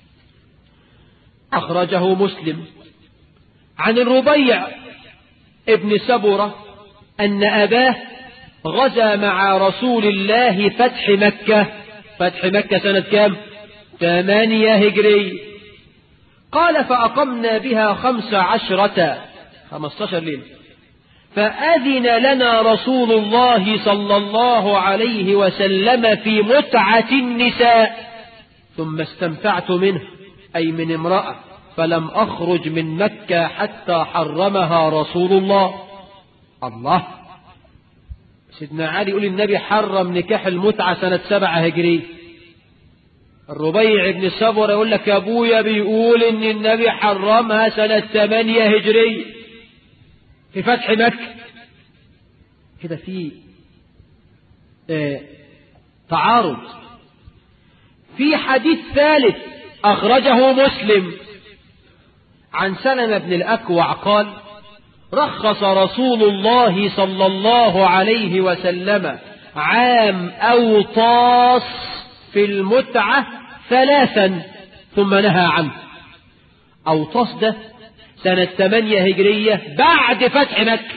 أخرجه مسلم عن الربيع ابن سبرة أن أباه غزا مع رسول الله فتح مكة فتح مكة سنة كام ثمانية هجري قال فأقمنا بها خمس عشرة خمستاشر ليلة فأذن لنا رسول الله صلى الله عليه وسلم في متعة النساء ثم استمتعت منه أي من امرأة فلم أخرج من مكة حتى حرمها رسول الله الله سيدنا علي يقول النبي حرم نكاح المتعة سنة سبعة هجري الربيع بن سبر يقول لك أبويا بيقول إن النبي حرمها سنة ثمانية هجري في فتح مكة كده في اه تعارض في حديث ثالث أخرجه مسلم عن سلمة بن الأكوع قال رخص رسول الله صلى الله عليه وسلم عام أوطاس في المتعة ثلاثا ثم نهى عنه أوطاس ده سنة ثمانية هجرية بعد فتح مكة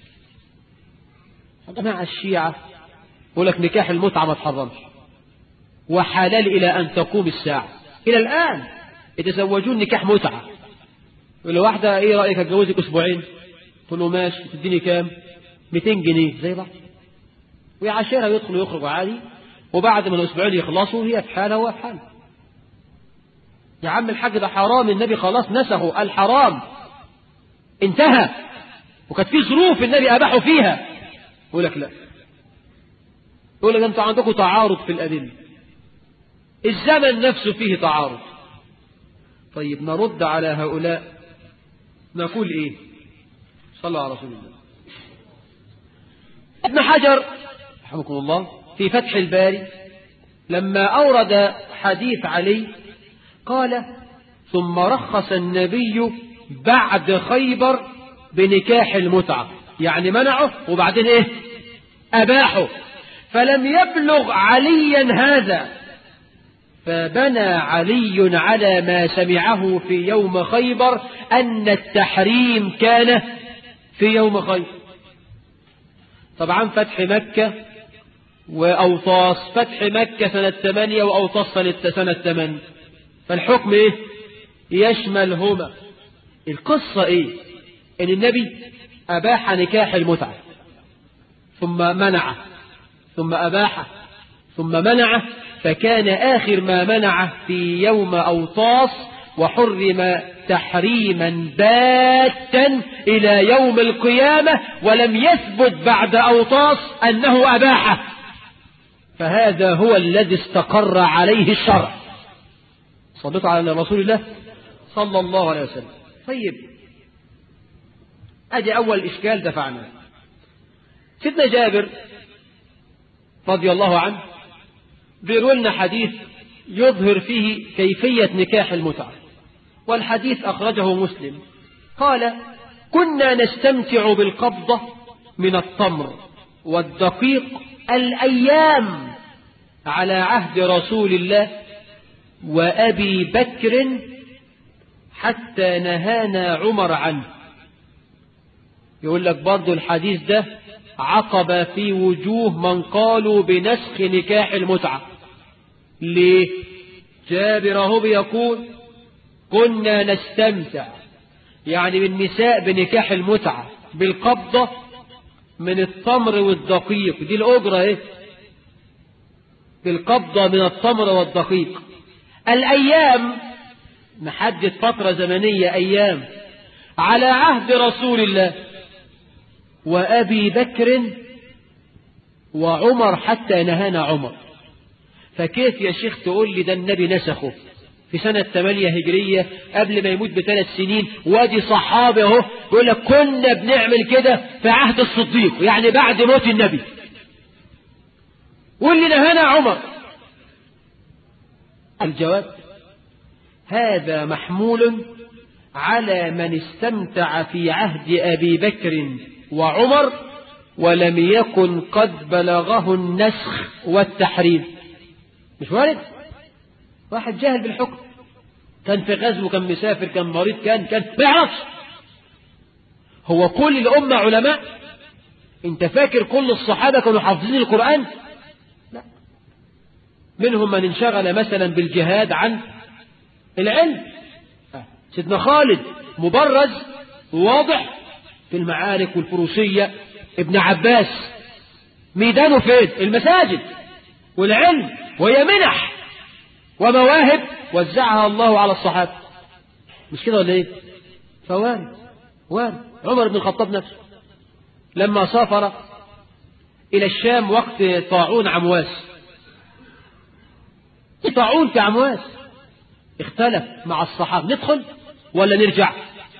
جماعة الشيعة يقول لك نكاح المتعة ما تحرمش وحلال إلى أن تقوم الساعة إلى الآن يتزوجون نكاح متعة يقول له واحدة إيه رأيك أتجوزك أسبوعين تقول له ماشي تديني كام 200 جنيه زي بعض ويعاشرها ويدخل ويخرج عادي وبعد ما الأسبوعين يخلصوا هي في حالها وهو في حالها يا عم الحاج ده حرام النبي خلاص نسخه الحرام انتهى وكانت في ظروف النبي أباحوا فيها يقول لك لا يقول لك أنتوا عندكم تعارض في الأدلة الزمن نفسه فيه تعارض طيب نرد على هؤلاء نقول إيه صلى على رسول الله ابن حجر رحمكم الله في فتح الباري لما أورد حديث علي قال ثم رخص النبي بعد خيبر بنكاح المتعة يعني منعه وبعدين ايه أباحه فلم يبلغ عليا هذا فبنى علي على ما سمعه في يوم خيبر أن التحريم كان في يوم خيبر طبعا فتح مكة وأوطاس فتح مكة سنة 8 وأوطاس سنة 8 فالحكم إيه يشملهما القصة إيه إن النبي أباح نكاح المتعة ثم منعه ثم أباحه ثم منعه فكان آخر ما منعه في يوم أوطاس وحرم تحريما باتا إلى يوم القيامة ولم يثبت بعد أوطاس أنه أباحه فهذا هو الذي استقر عليه الشرع صدق على رسول الله صلى الله عليه وسلم طيب أدي أول إشكال دفعنا سيدنا جابر رضي الله عنه بيقول لنا حديث يظهر فيه كيفية نكاح المتعة والحديث أخرجه مسلم قال كنا نستمتع بالقبضة من التمر والدقيق الأيام على عهد رسول الله وأبي بكر حتى نهانا عمر عنه يقول لك برضو الحديث ده عقب في وجوه من قالوا بنسخ نكاح المتعة ليه جابر هو بيقول كنا نستمتع يعني بالنساء بنكاح المتعة بالقبضة من التمر والدقيق دي الأجرة ايه بالقبضة من التمر والدقيق الأيام نحدد فترة زمنية أيام على عهد رسول الله وأبي بكر وعمر حتى نهانا عمر فكيف يا شيخ تقول لي ده النبي نسخه في سنة 8 هجرية قبل ما يموت بثلاث سنين وادي صحابه اهو يقول لك كنا بنعمل كده في عهد الصديق يعني بعد موت النبي واللي نهانا عمر الجواب هذا محمول على من استمتع في عهد أبي بكر وعمر ولم يكن قد بلغه النسخ والتحريم مش وارد واحد جاهل بالحكم كان في غزو كان مسافر كان مريض كان كان ما يعرفش هو كل الأمة علماء انت فاكر كل الصحابة كانوا حافظين القرآن لا منهم من انشغل مثلا بالجهاد عن العلم سيدنا خالد مبرز واضح في المعارك والفروسية ابن عباس ميدانه فين المساجد والعلم وهي منح ومواهب وزعها الله على الصحابة مش كده ولا ايه فوارد وارد عمر بن الخطاب نفسه لما سافر إلى الشام وقت طاعون عمواس طاعون في عمواس اختلف مع الصحابة ندخل ولا نرجع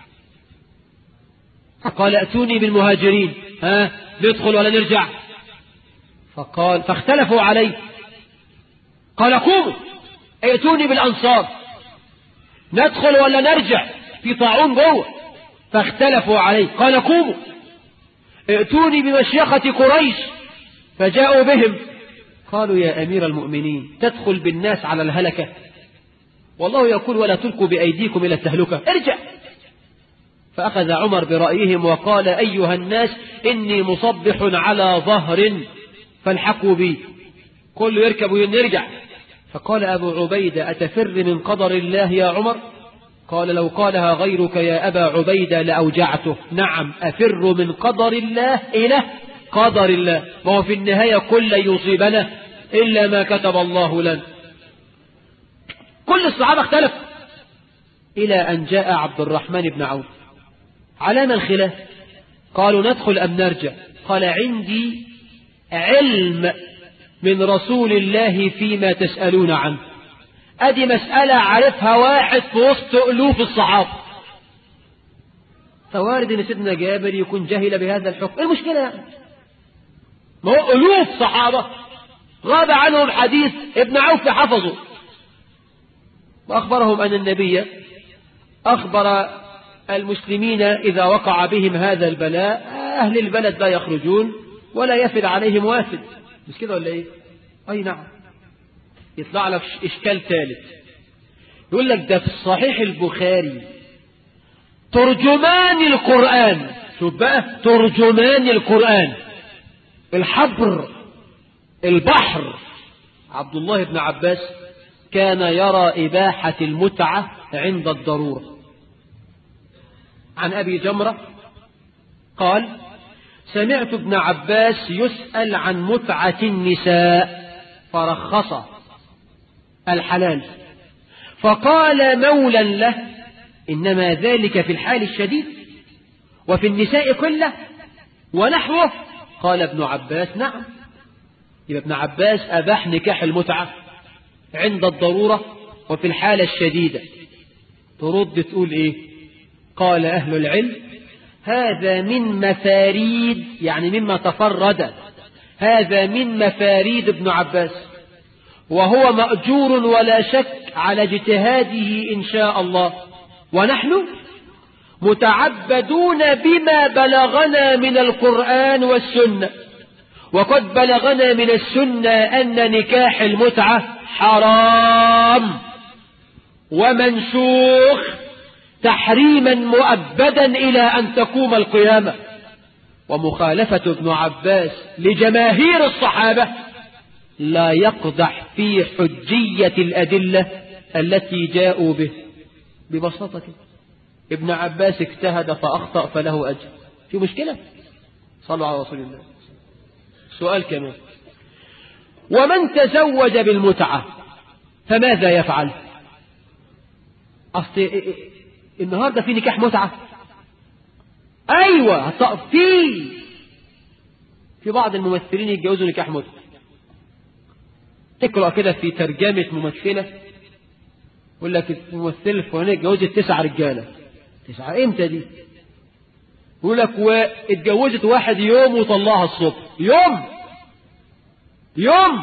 قال ائتوني بالمهاجرين ها ندخل ولا نرجع فقال فاختلفوا عليه قال قوموا ائتوني بالأنصار ندخل ولا نرجع في طاعون جوه فاختلفوا عليه قال قوموا ائتوني بمشيخة قريش فجاءوا بهم قالوا يا أمير المؤمنين تدخل بالناس على الهلكة والله يقول ولا تلقوا بأيديكم إلى التهلكة ارجع فأخذ عمر برأيهم وقال أيها الناس إني مصبح على ظهر فالحقوا بي كل يركب ونرجع فقال أبو عبيدة أتفر من قدر الله يا عمر قال لو قالها غيرك يا أبا عبيدة لأوجعته نعم أفر من قدر الله إلى قدر الله ما هو في النهاية كل يصيبنا إلا ما كتب الله لنا كل الصحابة اختلفوا إلى أن جاء عبد الرحمن بن عوف على ما الخلاف قالوا ندخل أم نرجع قال عندي علم من رسول الله فيما تسألون عنه أدي مسألة عرفها واحد في وسط ألوف الصحابة فوارد أن سيدنا جابر يكون جهل بهذا الحكم المشكلة يعني ما هو ألوف صحابة غاب عنهم حديث ابن عوف حفظه وأخبرهم أن النبي أخبر المسلمين إذا وقع بهم هذا البلاء أهل البلد لا يخرجون ولا يفد عليهم وافد مش كده ولا إيه أي نعم يطلع لك إشكال ثالث يقول لك ده في صحيح البخاري ترجمان القرآن شوف بقى ترجمان القرآن الحبر البحر عبد الله بن عباس كان يرى إباحة المتعة عند الضرورة عن أبي جمرة قال سمعت ابن عباس يسأل عن متعة النساء فرخص الحلال فقال مولا له إنما ذلك في الحال الشديد وفي النساء كله ونحوه قال ابن عباس نعم يبقى ابن عباس أباح نكاح المتعة عند الضرورة وفي الحالة الشديدة ترد تقول إيه قال أهل العلم هذا من مفاريد يعني مما تفرد هذا من مفاريد ابن عباس وهو مأجور ولا شك على اجتهاده إن شاء الله ونحن متعبدون بما بلغنا من القرآن والسنة وقد بلغنا من السنة أن نكاح المتعة حرام ومنسوخ تحريما مؤبدا إلى أن تقوم القيامة ومخالفة ابن عباس لجماهير الصحابة لا يقدح في حجية الأدلة التي جاءوا به ببساطة ابن عباس اجتهد فأخطأ فله أجر في مشكلة صلوا على رسول الله سؤال كمان ومن تزوج بالمتعة فماذا يفعل أصل النهاردة في نكاح متعة أيوة في في بعض الممثلين يتجوزوا نكاح متعة تقرأ كده في ترجمة ممثلة يقول لك الممثلة الفلانية اتجوزت تسع رجالة تسعة امتى دي؟ يقول لك واتجوزت واحد يوم وطلعها الصبح يوم يوم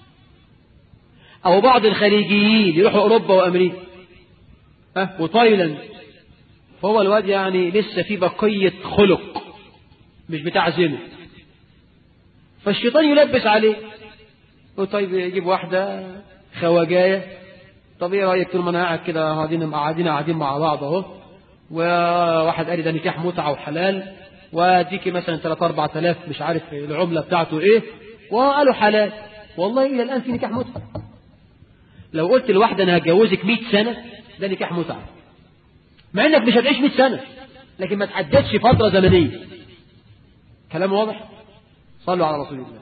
أو بعض الخليجيين يروحوا أوروبا وأمريكا أه وتايلاند فهو الواد يعني لسه في بقية خلق مش بتاع زنا فالشيطان يلبس عليه يقول طيب يجيب واحدة خواجاية طب ايه رأيك طول ما انا قاعد كده قاعدين قاعدين قاعدين مع بعض اهو وواحد قال لي ده نكاح متعة وحلال واديكي مثلا 3 4000 مش عارف العملة بتاعته ايه وقالوا حلال والله إلى الآن في نكاح متعة لو قلت لواحدة أنا هتجوزك 100 سنة ده نكاح متعة مع إنك مش هتعيش 100 سنة لكن ما تحددش فترة زمنية كلام واضح صلوا على رسول الله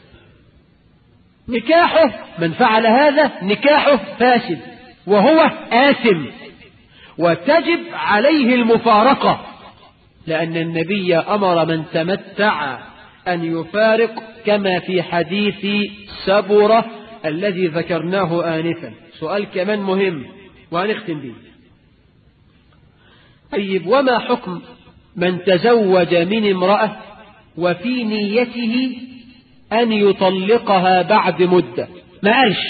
نكاحه من فعل هذا نكاحه فاسد وهو آثم وتجب عليه المفارقة لأن النبي أمر من تمتع أن يفارق كما في حديث سبرة الذي ذكرناه آنفا سؤال كمان مهم وهنختم به طيب وما حكم من تزوج من امرأة وفي نيته أن يطلقها بعد مدة ما قالش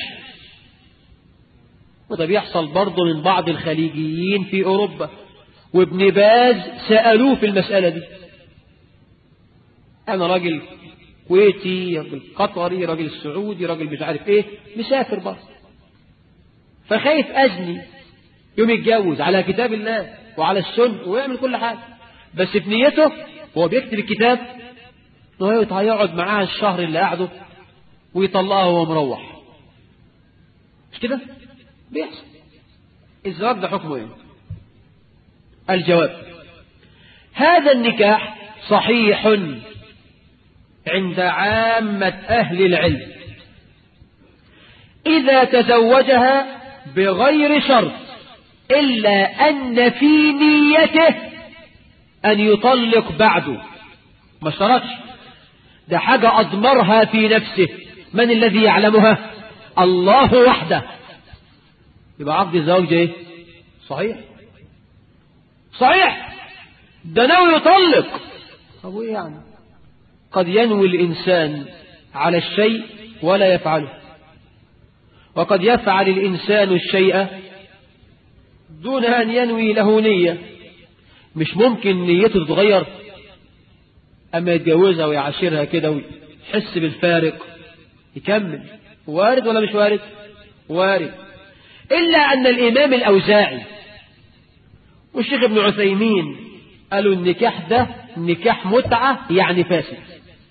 وده بيحصل برضه من بعض الخليجيين في أوروبا وابن باز سألوه في المسألة دي أنا راجل كويتي راجل قطري راجل سعودي راجل مش عارف إيه مسافر بره فخايف أزني يوم يتجوز على كتاب الله وعلى السنة ويعمل كل حاجة بس في نيته هو بيكتب الكتاب انه هيقعد معاها الشهر اللي قعده ويطلقها وهو مروح مش كده بيحصل الزواج ده حكمه ايه الجواب هذا النكاح صحيح عند عامة أهل العلم إذا تزوجها بغير شرط إلا أن في نيته أن يطلق بعده ما اشترطش ده حاجة أضمرها في نفسه من الذي يعلمها الله وحده يبقى عقد الزواج ايه صحيح صحيح ده ناوي يطلق طب ايه يعني قد ينوي الإنسان على الشيء ولا يفعله وقد يفعل الإنسان الشيء دون أن ينوي له نية مش ممكن نيته تتغير أما يتجوزها ويعاشرها كده ويحس بالفارق يكمل وارد ولا مش وارد وارد إلا أن الإمام الأوزاعي والشيخ ابن عثيمين قالوا النكاح ده نكاح متعة يعني فاسد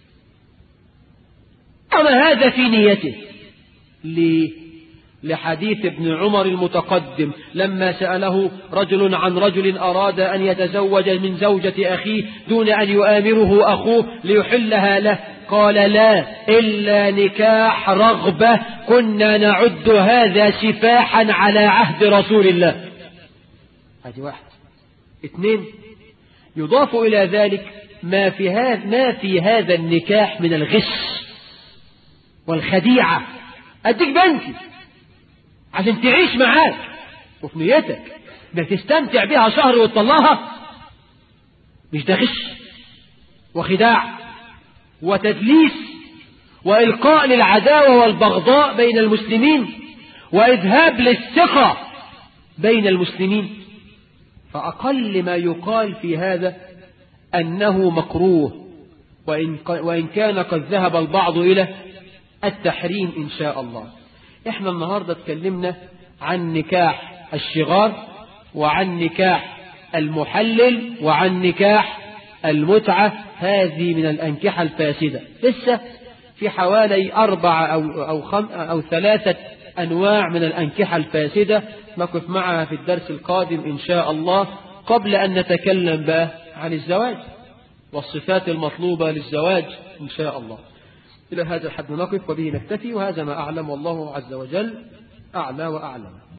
أما هذا في نيته ليه لحديث ابن عمر المتقدم لما سأله رجل عن رجل أراد أن يتزوج من زوجة أخيه دون أن يؤامره أخوه ليحلها له قال لا إلا نكاح رغبة كنا نعد هذا سفاحا على عهد رسول الله هذه واحد اثنين يضاف إلى ذلك ما في هذا ما في هذا النكاح من الغش والخديعة أديك بنتي عشان تعيش معاك وفي نيتك ده تستمتع بها شهر وتطلعها مش ده غش وخداع وتدليس وإلقاء للعداوة والبغضاء بين المسلمين وإذهاب للثقة بين المسلمين فأقل ما يقال في هذا أنه مكروه وإن, وإن كان قد ذهب البعض إلى التحريم إن شاء الله إحنا النهاردة اتكلمنا عن نكاح الشغار وعن نكاح المحلل وعن نكاح المتعة هذه من الأنكحة الفاسدة لسه في حوالي أربعة أو, أو, خم أو ثلاثة أنواع من الأنكحة الفاسدة نقف معها في الدرس القادم إن شاء الله قبل أن نتكلم بقى عن الزواج والصفات المطلوبة للزواج إن شاء الله إلى هذا الحد نقف وبه نكتفي وهذا ما أعلم والله عز وجل أعلى وأعلم